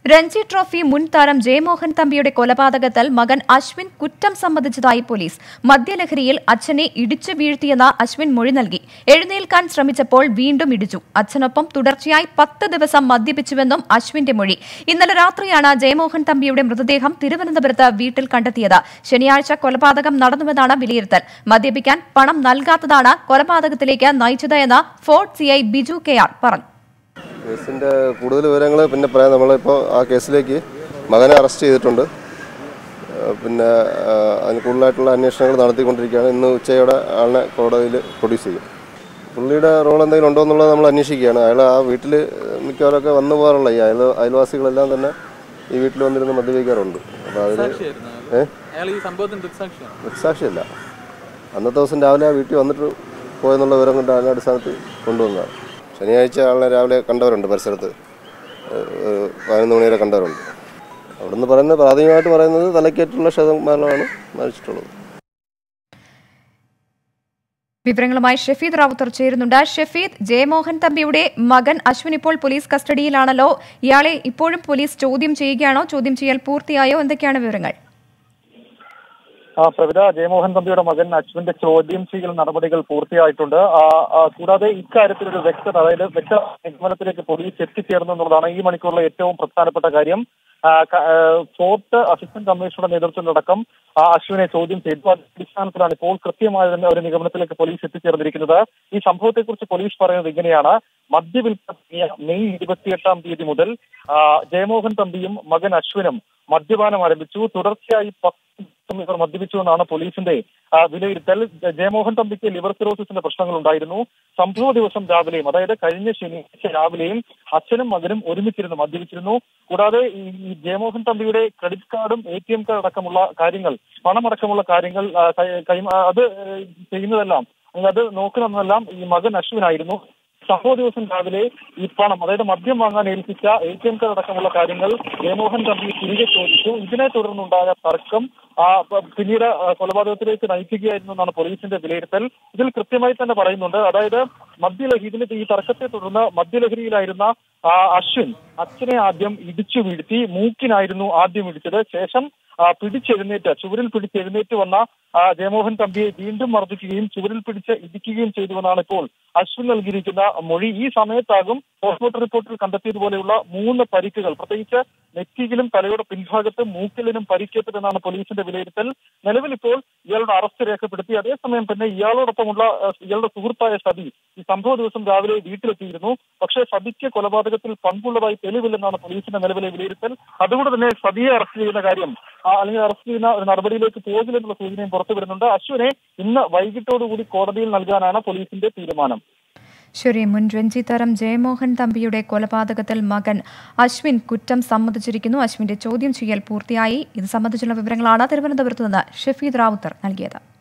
Ranji trophy മുൻ താരം ജയമോഹൻ തമ്പിയുടെ കൊലപാതകത്തിൽ മകൻ അശ്വിൻ കുറ്റം സമ്മതിച്ചതായി പോലീസ് മദ്യലഹരിയിൽ അച്ഛനെ ഇടിച്ചു വീഴ്ത്തിയെന്ന അശ്വിൻ മൊഴി നൽകി എഴുന്നേൽക്കാൻ ശ്രമിച്ചപ്പോൾ വീണ്ടും ഇടിച്ചു അച്ഛനൊപ്പം തുടർച്ചയായി പത്ത് ദിവസം മദ്യപിച്ചുവെന്നും അശ്വിന്റെ മൊഴി ഇന്നലെ രാത്രിയാണ് ജയമോഹൻ തമ്പിയുടെ മൃതദേഹം തിരുവനന്തപുരത്ത് വീട്ടിൽ കണ്ടെത്തിയത് ശനിയാഴ്ച കൊലപാതകം നടന്നുവെന്നാണ് വിലയിരുത്തൽ മദ്യപിക്കാൻ പണം നൽകാത്തതാണ് കൊലപാതകത്തിലേക്ക് നയിച്ചത് എന്ന് fort CI Biju K R പറഞ്ഞു കേസിൻ്റെ കൂടുതൽ വിവരങ്ങൾ പിന്നെ പറയാം നമ്മളിപ്പോൾ ആ കേസിലേക്ക് മകനെ അറസ്റ്റ് ചെയ്തിട്ടുണ്ട് ആ, പിന്നെ ആ, അതിന് കൂടുതലായിട്ടുള്ള അന്വേഷണങ്ങൾ നടത്തിക്കൊണ്ടിരിക്കുകയാണ് ഇന്ന് ഉച്ചയോടെ ആളിനെ കോടതിയിൽ പ്രൊഡ്യൂസ് ചെയ്യും പുള്ളിയുടെ റോൾ എന്തെങ്കിലും ഉണ്ടോ എന്നുള്ളത് നമ്മൾ അന്വേഷിക്കുകയാണ് അയാൾ ആ വീട്ടിൽ മിക്കവാറൊക്കെ വന്നു പോകാറുള്ള ഈ അയൽ അയൽവാസികളെല്ലാം തന്നെ ഈ വീട്ടിൽ വന്നിരുന്ന് മദ്യപിക്കാറുണ്ട് അപ്പോൾ അതിൽ ഏ അയാൾ ഈ സംഭവത്തിന് ദൃക്സാക്ഷിയാണ് ദൃക്സാക്ഷിയല്ല അന്നത്തെ ദിവസം രാവിലെ ആ വീട്ടിൽ വന്നിട്ട് പോയെന്നുള്ള വിവരം കൊണ്ട് അതിൻ്റെ അടിസ്ഥാനത്തിൽ കൊണ്ടുവന്നതാണ് ശനിയാഴ്ച ആളെ രാവിലെ കണ്ടവരുണ്ട് പരിസരത്ത് ഏഹ്, ഏഹ്, പതിനൊന്ന് മണി വരെ കണ്ടവരുണ്ട് അവിടുന്ന് പറയുന്നത് പ്രാഥമികമായിട്ട് പറയുന്നത് തലക്കേറ്റുള്ള ക്ഷതമരണമാണ് മരിച്ചിട്ടുള്ളത് വിവരങ്ങളുമായി ഷഫീദ് റാവുത്തർ ചേരുന്നുണ്ട് ഷഫീദ് ജയമോഹൻ തമ്പിയുടെ മകൻ അശ്വിൻ ഇപ്പോൾ പോലീസ് കസ്റ്റഡിയിലാണല്ലോ ഇയാളെ ഇപ്പോഴും പോലീസ് ചോദ്യം ചെയ്യുകയാണോ ചോദ്യം ചെയ്യൽ പൂർത്തിയായോ എന്തൊക്കെയാണ് വിവരങ്ങൾ ആ പ്രവിത ജയമോഹൻ തമ്പിയുടെ മകൻ അശ്വിന്റെ ചോദ്യം ചെയ്യൽ നടപടികൾ പൂർത്തിയായിട്ടുണ്ട് ആ, ആ, കൂടാതെ ഇക്കാര്യത്തിൽ ഒരു വ്യക്തത അതായത് വ്യക്ത നിഗമനത്തിലേക്ക് പോലീസ് എത്തിച്ചേർന്നു എന്നുള്ളതാണ് ഈ മണിക്കൂറിലെ ഏറ്റവും പ്രധാനപ്പെട്ട കാര്യം ആ, ക- ആ, ഫോർട്ട് അസിസ്റ്റന്റ് കമ്മീഷണറുടെ നേതൃത്വത്തിലടക്കം ആ അശ്വിനെ ചോദ്യം ചെയ്തു അതിന്റെ അടിസ്ഥാനത്തിലാണ് ഇപ്പോൾ കൃത്യമായ തന്നെ ഒരു നിഗമനത്തിലേക്ക് പോലീസ് എത്തിച്ചേർന്നിരിക്കുന്നത് ഈ സംഭവത്തെക്കുറിച്ച് പോലീസ് പറയുന്നത് ഇങ്ങനെയാണ് മദ്യവിൽപ്പന മെയ് ഇരുപത്തിയെട്ടാം തീയതി മുതൽ ആ, ജയമോഹൻ തമ്പിയും മകൻ അശ്വിനും മദ്യപാനം ആരംഭിച്ചു തുടർച്ചയായി പത്ത് ദിവസം ഇവർ മദ്യപിച്ചു എന്നാണ് പോലീസിന്റെ ആ, വിലയിരുത്തൽ ജ- ജയമോഹൻ തമ്പിക്ക് ലിവർ സിറോസിന്റെ പ്രശ്നങ്ങൾ ഉണ്ടായിരുന്നു സംഭവ ദിവസം രാവിലെയും അതായത് കഴിഞ്ഞ ശനിയാഴ്ച രാവിലെയും അച്ഛനും മകനും ഒരുമിച്ചിരുന്ന് മദ്യപിച്ചിരുന്നു കൂടാതെ ഈ ഈ ജയമോഹൻ തമ്പിയുടെ ക്രെഡിറ്റ് കാർഡും എ ടി എം കാർഡ് അടക്കമുള്ള കാര്യങ്ങൾ പണമടക്കമുള്ള കാര്യങ്ങൾ ആ, കൈ- കൈ- ആ, അത് ഏഹ്, ചെയ്യുന്നതെല്ലാം അല്ലെങ്കിൽ അത് നോക്കുന്നതെല്ലാം ഈ മകൻ അശ്വിനായിരുന്നു സംഭവ ദിവസം രാവിലെ ഈ പണം അതായത് മദ്യം വാങ്ങാൻ ഏൽപ്പിച്ച എ ടി എം കാർഡ് അടക്കമുള്ള കാര്യങ്ങൾ ജയമോഹൻ തമ്പി തിരികെ ചോദിച്ചു ഇതിനെ തുടർന്നുണ്ടായ തർക്കം ആ, പ- പിന്നീട് ആ, കൊലപാതകത്തിലേക്ക് നയിക്കുകയായിരുന്നു എന്നാണ് പോലീസിന്റെ വിലയിരുത്തൽ ഇതിൽ കൃത്യമായി തന്നെ പറയുന്നുണ്ട് അതായത് മദ്യലഹരി ഇതിന്റെ ഈ തർക്കത്തെ തുടർന്ന് മദ്യലഹരിയിലായിരുന്ന ആ, അശ്വിൻ അച്ഛനെ ആദ്യം ഇടിച്ചു വീഴ്ത്തി മൂക്കിനായിരുന്നു ആദ്യം ഇടിച്ചത് ശേഷം ആ, പിടിച്ചെഴുന്നേറ്റ് ചുവരിൽ പിടിച്ചെഴുന്നേറ്റ് വന്ന ആ, ജയമോഹൻ തമ്പിയെ വീണ്ടും മർദ്ദിക്കുകയും ചുവരിൽ പിടിച്ച് ഇടിക്കുകയും ചെയ്തുവെന്നാണ് ഇപ്പോൾ അശ്വിൻ നൽകിയിരിക്കുന്ന മൊഴി ഈ സമയത്താകും പോസ്റ്റ്മോർട്ടം റിപ്പോർട്ടിൽ കണ്ടെത്തിയതുപോലെയുള്ള മൂന്ന് പരിക്കുകൾ പ്രത്യേകിച്ച് നെറ്റിയിലും തലയുടെ പിൻഭാഗത്തും മൂക്കിലിനും പരിക്കേറ്റതെന്നാണ് പോലീസിന്റെ വിലയിരുത്തൽ നിലവിൽ ഇപ്പോൾ ഇയാളുടെ അറസ്റ്റ് രേഖപ്പെടുത്തി അതേസമയം തന്നെ ഇയാളോടൊപ്പമുള്ള ആ, ഇയാളുടെ സുഹൃത്തായ സതി ഈ സംഭവ ദിവസം രാവിലെ വീട്ടിലെത്തിയിരുന്നു പക്ഷേ സതിക്ക് കൊലപാതകത്തിൽ പങ്കുള്ളതായി തെളിവില്ലെന്നാണ് പോലീസിന്റെ നിലവിലെ വിലയിരുത്തൽ അതുകൊണ്ട് തന്നെ സതിയെ അറസ്റ്റ് ചെയ്യുന്ന കാര്യം ആ, അല്ലെങ്കിൽ അറസ്റ്റ് ചെയ്യുന്ന ഒരു നടപടിയിലേക്ക് പോകില്ലെന്നുള്ള സൂചനയും പുറത്തു വരുന്നുണ്ട് അശ്വിനെ ഇന്ന് വൈകിട്ടോടുകൂടി കോടതിയിൽ നൽകാനാണ് പോലീസിന്റെ തീരുമാനം ശരി മുൻ രഞ്ജി താരം ജയമോഹൻ തമ്പിയുടെ കൊലപാതകത്തിൽ മകൻ അശ്വിൻ കുറ്റം സമ്മതിച്ചിരിക്കുന്നു അശ്വിന്റെ ചോദ്യം ചെയ്യൽ പൂർത്തിയായി ഇത് സംബന്ധിച്ചുള്ള വിവരങ്ങളാണ് തിരുവനന്തപുരത്ത് നിന്ന് ഷഫീദ് റാവുത്തർ നൽകിയത്